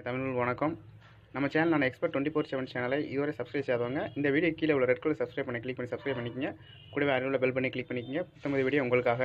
தமிழ் வணக்கம் நம்ம சேனல் நான் எக்ஸ்பர்ட் டுவெண்ட்டி ஃபோர் செவன் சேனலை இதுவரை சப்ஸ்கிரைப் செய்யாதவங்க இந்த வீடியோ கீழே உள்ள ரெட் கலர் சப்ஸ்கிரைப் பண்ணி கிளிக் பண்ணி சப்ஸ்கிரைப் பண்ணிக்கங்க கூடவே அருகில் பெல் பண்ணி கிளிக் பண்ணிக்கங்க புத்தம்பது வீடியோ உங்களுக்காக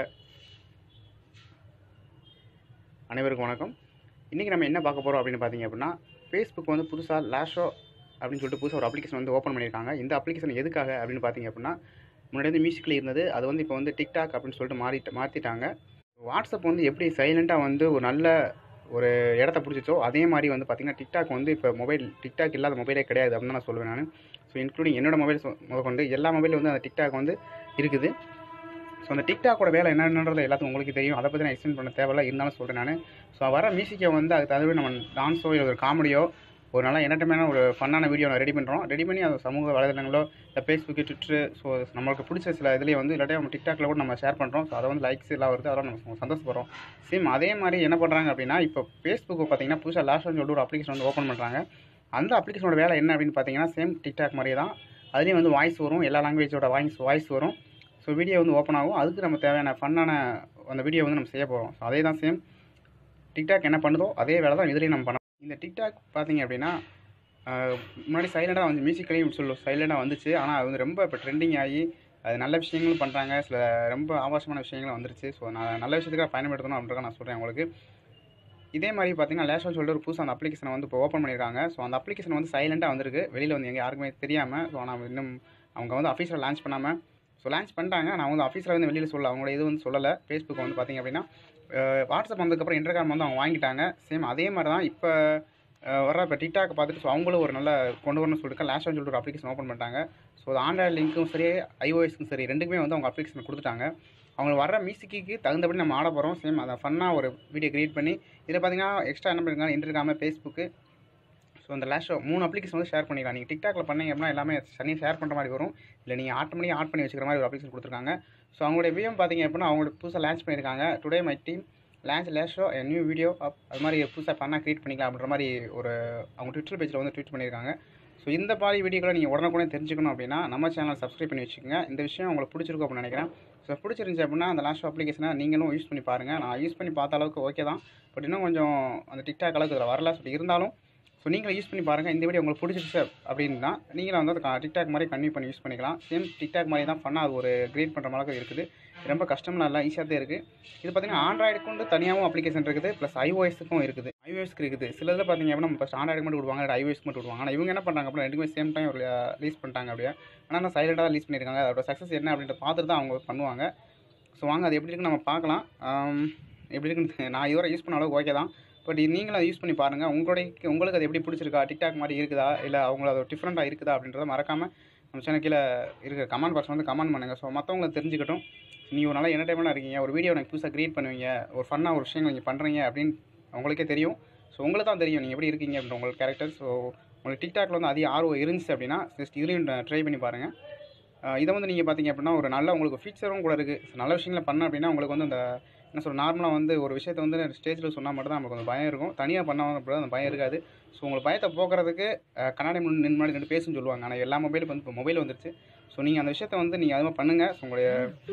அனைவருக்கும் வணக்கம் இன்றைக்கி நம்ம என்ன பார்க்க போகிறோம் அப்படின்னு பார்த்தீங்க அப்படின்னா ஃபேஸ்புக் வந்து புதுசாக லேஷோ அப்படின்னு சொல்லிட்டு புதுசாக ஒரு அப்ளிகேஷன் வந்து ஓப்பன் பண்ணியிருக்காங்க இந்த அப்ளிகேஷன் எதுக்காக அப்படின்னு பார்த்தீங்க அப்படின்னா முன்னாடி வந்து மியூசிக்கில் இருந்தது அது வந்து இப்போ வந்து டிக்டாக் அப்படின்னு சொல்லிட்டு மாறிட்டு மாற்றிட்டாங்க வாட்ஸ்அப் வந்து எப்படி சைலண்ட்டாக வந்து ஒரு நல்ல ஒரு இடத்த பிடிச்சிச்சோ அதே மாதிரி வந்து பார்த்திங்கன்னா டிக்டாக் வந்து இப்போ மொபைல் டிக்டாக் இல்லாத மொபைலே கிடையாது அப்படின்னு தான் நான் சொல்லுவேன் நான் ஸோ இன்க்ளூடிங் என்னோட மொபைல் முதற்கொண்டு எல்லா மொபைலும் வந்து அந்த டிக்டாக் வந்து இருக்குது ஸோ அந்த டிக்டாக்கோட வேலை என்னன்றது எல்லாத்துக்கும் உங்களுக்கு தெரியும் அதை பற்றி நான் எக்ஸ்பிளைன் பண்ண தேவையில்ல இருந்தாலும் சொல்கிறேன் நான் ஸோ வர மியூசிக்கை வந்து அதுக்கு தகுந்த நம்ம டான்ஸோ இல்லை ஒரு காமெடியோ ஒரு நல்ல என்டர்டைன்மெண்டான ஒரு ஃபன்னான வீடியோ ரெடி பண்ணுறோம் ரெடி பண்ணி அது சமூக வலைதளங்களோ இல்லை ஃபேஸ்புக்கு ட்விட்டரு ஸோ நம்மளுக்கு பிடிச்ச சில இதுலேயே வந்து இல்லாட்டி நம்ம டிக்டாக்ல கூட நம்ம ஷேர் பண்ணுறோம் ஸோ அதை வந்து லைக்ஸ் எல்லாம் வருது அதெல்லாம் நம்ம சந்தோஷப்படுறோம் சேம் அதே மாதிரி என்ன பண்ணுறாங்க அப்படின்னா இப்போ ஃபேஸ்புக்கு பார்த்தீங்கன்னா புதுசாக லாஸ்ட் சொல்லிட்டு ஒரு அப்ளிகேஷன் வந்து ஓப்பன் பண்ணுறாங்க அந்த அப்ளிகேஷனோட வேலை என்ன அப்படின்னு பார்த்தீங்கன்னா சேம் டிக்டாக் மாதிரியே தான் அதுலேயும் வந்து வாய்ஸ் வரும் எல்லா லாங்குவேஜோட வாய்ஸ் வாய்ஸ் வரும் ஸோ வீடியோ வந்து ஓப்பன் ஆகும் அதுக்கு நம்ம தேவையான ஃபன்னான அந்த வீடியோ வந்து நம்ம செய்ய போகிறோம் ஸோ அதே தான் சேம் டிக்டாக் என்ன பண்ணுதோ அதே வேலை தான் இதுலேயும் நம்ம பண்ணோம் இந்த டிக்டாக் பார்த்தீங்க அப்படின்னா ஆஹ், முன்னாடி சைலண்டாக வந்து மியூசிக்கலையும் சொல்லும் சைலண்டாக வந்துச்சு ஆனால் அது வந்து ரொம்ப இப்போ ட்ரெண்டிங் ஆகி அது நல்ல விஷயங்களும் பண்ணுறாங்க சில ரொம்ப ஆபாசமான விஷயங்களும் வந்துருச்சு ஸோ நான் நல்ல விஷயத்துக்காக பயன்படுத்தணும் அப்படின்றத நான் சொல்கிறேன் உங்களுக்கு இதே மாதிரி பார்த்தீங்கன்னா லேஷன் சொல்லிட்டு ஒரு புதுசாக அந்த அப்ளிகேஷனை வந்து இப்போ ஓப்பன் பண்ணியிருக்காங்க ஸோ அந்த அப்ளிகேஷன் வந்து சைலண்டாக வந்திருக்கு வெளியில் வந்து எங்கள் யாருக்குமே தெரியாமல் ஸோ ஆனால் இன்னும் அவங்க வந்து அஃபீஷியல் லான்ச் பண்ணாமல் ஸோ லான்ச் பண்ணிட்டாங்க நான் வந்து அஃபீஸில் வந்து வெளியில் சொல்ல அவங்களோட இது வந்து சொல்லலை ஃபேஸ்புக் வந்து பார்த்தீங்க அப்படின்னா அஹ், வாட்ஸ்அப் வந்ததுக்கப்புறம் இன்டர்காம் வந்து அவங்க வாங்கிட்டாங்க சேம் அதே மாதிரி தான் இப்போ அஹ், வர இப்போ டிக்டாக் பார்த்துட்டு ஸோ அவங்களும் ஒரு நல்ல கொண்டு வரணும்னு சொல்லிட்டு லேஷன் சொல்லிட்டு ஒரு அப்ளிகேஷன் ஓப்பன் பண்ணிட்டாங்க ஸோ அது ஆண்ட்ராய்டு லிங்க்கும் சரி ஐஓஎஸ்க்கும் சரி ரெண்டுக்குமே வந்து அவங்க அப்ளிகேஷன் கொடுத்துட்டாங்க அவங்க வர மியூசிக்கு தகுந்தபடி நம்ம ஆட போகிறோம் சேம் அதை ஃபன்னாக ஒரு வீடியோ கிரியேட் பண்ணி இதில் பார்த்தீங்கன்னா எக்ஸ்ட்ரா என்ன பண்ணிருக்காங்க இன்டர்காம ஃபேஸ்புக்கு ஸோ அந்த லேஷோ மூணு அப்ளிகேஷன் வந்து ஷேர் பண்ணிக்கலாம் நீங்கள் டிக்டாக்ல பண்ணீங்க அப்படின்னா எல்லாமே தனியாக ஷேர் பண்ணுற மாதிரி வரும் இல்லை நீங்கள் ஆட்டோமேட்டிக் ஆட் பண்ணி வச்சுக்கிற மாதிரி ஒரு அப்ளிகேஷன் கொடுத்துருக்காங்க ஸோ அவங்களுடைய விஎம் பார்த்தீங்க அப்படின்னா அவங்களோட புதுசாக லான்ச் பண்ணியிருக்காங்க டுடே மை டீம் லான்ச் லேஷோ நியூ வீடியோ அப் அது மாதிரி புதுசாக பண்ணால் க்ரியேட் பண்ணிக்கலாம் அப்படின்ற மாதிரி ஒரு அவங்க ட்விட்டர் பேஜில் வந்து ட்வீட் பண்ணியிருக்காங்க ஸோ இந்த மாதிரி வீடியோக்களை நீங்கள் உடனுக்குடனே தெரிஞ்சுக்கணும் அப்படின்னா நம்ம சேனல் சப்ஸ்கிரைப் பண்ணி வச்சுக்கோங்க இந்த விஷயம் உங்களுக்கு பிடிச்சிருக்கும் அப்படின்னு நினைக்கிறேன் ஸோ பிடிச்சிருந்துச்சு அப்படின்னா அந்த லாஸ்ட் அப்ளிகேஷனை நீங்களும் யூஸ் பண்ணி பாருங்கள் நான் யூஸ் பண்ணி பார்த்த அளவுக்கு ஓகே தான் பட் இன்னும் கொஞ்சம் அந்த டிக்டாக் அளவுக்கு இதில் வரல சொல்லி இருந்தாலும் ஸோ நீங்களும் யூஸ் பண்ணி பாருங்கள் இந்த வீடியோ உங்களுக்கு பிடிச்சிருச்சு அப்படின்னு தான் நீங்களும் வந்து அது டிக்டாக் மாதிரி கன்வியூ பண்ணி யூஸ் பண்ணிக்கலாம் சேம் டிக்டாக் மாதிரி தான் ஃபன்னாக அது ஒரு கிரியேட் பண்ணுற மாதிரி இருக்குது ரொம்ப கஷ்டம்லாம் இல்லை ஈஸியாக தான் இருக்குது இது பார்த்தீங்கன்னா ஆண்ட்ராய்டுக்கு வந்து தனியாகவும் அப்ளிகேஷன் இருக்குது ப்ளஸ் ஐஓஎஸ்க்கும் இருக்குது ஐஓஎஸ்க்கு இருக்குது சில இதில் பார்த்தீங்க அப்படின்னா நம்ம ஃபஸ்ட் ஆண்ட்ராய்டு மட்டும் விடுவாங்க ஐஓஎஸ் மட்டும் விடுவாங்க ஆனால் இவங்க என்ன பண்ணுறாங்க அப்படின்னா ரெண்டுமே சேம் டைம் ரிலீஸ் பண்ணிட்டாங்க அப்படியே ஆனால் நான் சைலண்டாக ரிலீஸ் பண்ணியிருக்காங்க அதோட சக்ஸஸ் என்ன அப்படின்றத பார்த்துட்டு தான் அவங்க பண்ணுவாங்க ஸோ வாங்க அது எப்படி இருக்குன்னு நம்ம பார்க்கலாம் ஆம், எப்படி இருக்குன்னு நான் இதுவரை யூஸ் பண்ண அளவுக்கு ஓகே தான் பட் நீங்களும் அதை யூஸ் பண்ணி பாருங்கள் உங்களுடைய உங்களுக்கு அது எப்படி பிடிச்சிருக்கா டிக்டாக் மாதிரி இருக்குதா இல்லை அவங்கள அது டிஃப்ரெண்ட்டாக இருக்குதா அப்படின்றத மறக்காமல் நம்ம சேனல் கீழே இருக்க கமெண்ட் பாக்ஸ் வந்து கமெண்ட் பண்ணுங்கள் ஸோ மற்றவங்களுக்கு தெரிஞ்சுக்கட்டும் நீங்கள் ஒரு நல்ல என்டர்டைன்மெண்ட்டாக இருக்கீங்க ஒரு வீடியோ எனக்கு புதுசாக க்ரியேட் பண்ணுவீங்க ஒரு ஃபன்னாக ஒரு விஷயங்கள் நீங்கள் பண்ணுறீங்க அப்படின்னு உங்களுக்கே தெரியும் ஸோ உங்களுக்கு தான் தெரியும் நீங்கள் எப்படி இருக்கீங்க அப்படின்ற உங்களுக்கு கேரக்டர் ஸோ உங்களுக்கு டிக்டாக்ல வந்து அதிக ஆர்வம் இருந்துச்சு அப்படின்னா ஜஸ்ட் இதுலேயும் ட்ரை பண்ணி பாருங்கள் ஆஹ் இதை வந்து நீங்கள் பார்த்தீங்க அப்படின்னா ஒரு நல்ல உங்களுக்கு ஃபீச்சரும் கூட இருக்குது நல்ல விஷயங்களை பண்ண அப்படின்னா உங்களுக்கு வந்து அந்த என்ன சொல்ற நார்மலாக வந்து ஒரு விஷயத்தை வந்து ஸ்டேஜில் சொன்னால் மட்டும் தான் நமக்கு கொஞ்சம் பயம் இருக்கும் தனியாக பண்ணால் அப்படி அந்த பயம் இருக்காது ஸோ உங்களுக்கு பயத்தை போக்குறதுக்கு ஆஹ் கண்ணாடி முன் நின்று முன்னாடி ரெண்டு பேசுன்னு சொல்லுவாங்க ஆனால் எல்லா மொபைலுக்கு வந்து இப்போ மொபைல் வந்துருச்சு ஸோ நீங்கள் அந்த விஷயத்தை வந்து நீங்கள் அதுமாதிரி பண்ணுங்கள் ஸோ உங்களுடைய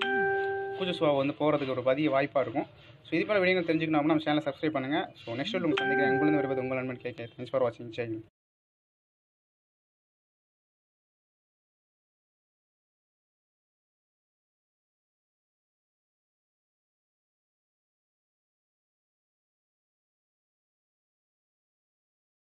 பூஜை சுவா வந்து போகிறதுக்கு ஒரு பதிய வாய்ப்பாக இருக்கும் ஸோ இது போல வீடியோங்கள் தெரிஞ்சுக்கணும் அப்படின்னா நம்ம சேனலை சப்ஸ்கிரைப் பண்ணுங்கள் ஸோ நெக்ஸ்ட் உங்கள் சந்திக்கிறேன் உங்களிருந்து வருவது உங்கள் நண்பன் கேட்க தேங்க்ஸ் ஃபார் வாட்சிங் ஜெய் ஹிந்த்.